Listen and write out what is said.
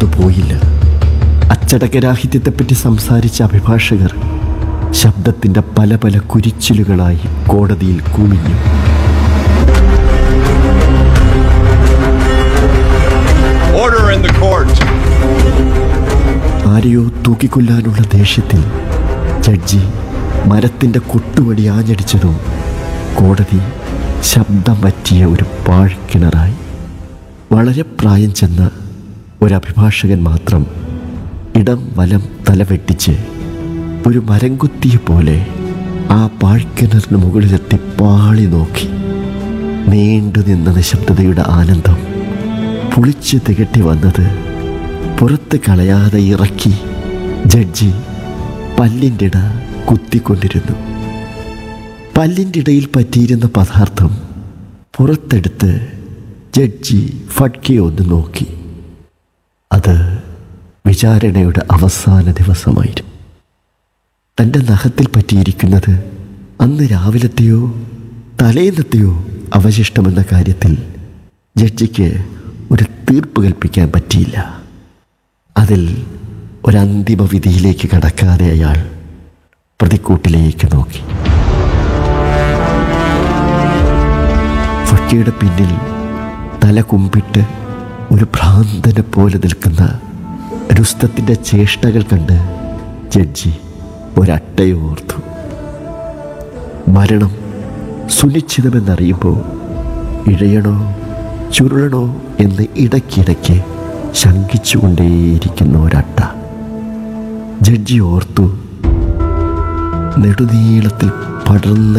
അത് പോയില്ല അച്ചടക്കരാഹിത്യത്തെപ്പറ്റി സംസാരിച്ച അഭിഭാഷകർ ശബ്ദത്തിന്റെ പല പല കുരിച്ചിലുകളായി കോടതിയിൽ കുമിഞ്ഞു Order in the court. ആരെയോ തൂക്കിക്കൊല്ലാനുള്ള ദേഷ്യത്തിൽ ജഡ്ജി മരത്തിന്റെ കൊട്ടുവടി ആഞ്ഞടിച്ചതും കോടതി ശബ്ദം പറ്റിയ ഒരു പാഴ്ക്കിണറായി വളരെ പ്രായം ചെന്ന ഒരു അഭിഭാഷകൻ മാത്രം ഇടം വലം തലവെട്ടിച്ച് ഒരു മരം കുത്തിയ പോലെ ആ പാഴ്ക്കിണറിന് മുകളിലെത്തി പാളി നോക്കി നീണ്ടു നിന്ന നിശബ്ദതയുടെ ആനന്ദം പുളിച്ച് തികട്ടി വന്നത് പുറത്ത് കളയാതെ ഇറക്കി ജഡ്ജി പല്ലിൻ്റെ ഇട കുത്തിക്കൊണ്ടിരുന്നു പല്ലിൻ്റെ ഇടയിൽ പറ്റിയിരുന്ന പദാർത്ഥം പുറത്തെടുത്ത് ജഡ്ജി ഫട്കെ ഒന്ന് നോക്കി അത് വിചാരണയുടെ അവസാന ദിവസമായിരുന്നു തൻ്റെ നഖത്തിൽ പറ്റിയിരിക്കുന്നത് അന്ന് രാവിലത്തെയോ തലേന്നത്തെയോ അവശിഷ്ടമെന്ന കാര്യത്തിൽ ജഡ്ജിക്ക് ഒരു തീർപ്പ് കൽപ്പിക്കാൻ പറ്റിയില്ല അതിൽ ഒരന്തിമ വിധിയിലേക്ക് കടക്കാതെ അയാൾ പ്രതിക്കൂട്ടിലേക്ക് നോക്കി ഫക്കിയുടെ പിന്നിൽ തല കുമ്പിട്ട് ഒരു ഭ്രാന്തനെ പോലെ നിൽക്കുന്ന രുസ്തത്തിൻ്റെ ചേഷ്ടകൾ കണ്ട് ജഡ്ജി ഒരട്ടയോർത്തു മരണം സുനിശ്ചിതമെന്നറിയുമ്പോൾ ഇഴയണോ ചുരുളണോ എന്ന് ഇടയ്ക്കിടയ്ക്ക് ശങ്കിച്ചുകൊണ്ടേയിരിക്കുന്ന ഒരട്ട ജഡ്ജി ഓർത്തു നെടുനീളത്തിൽ പടർന്ന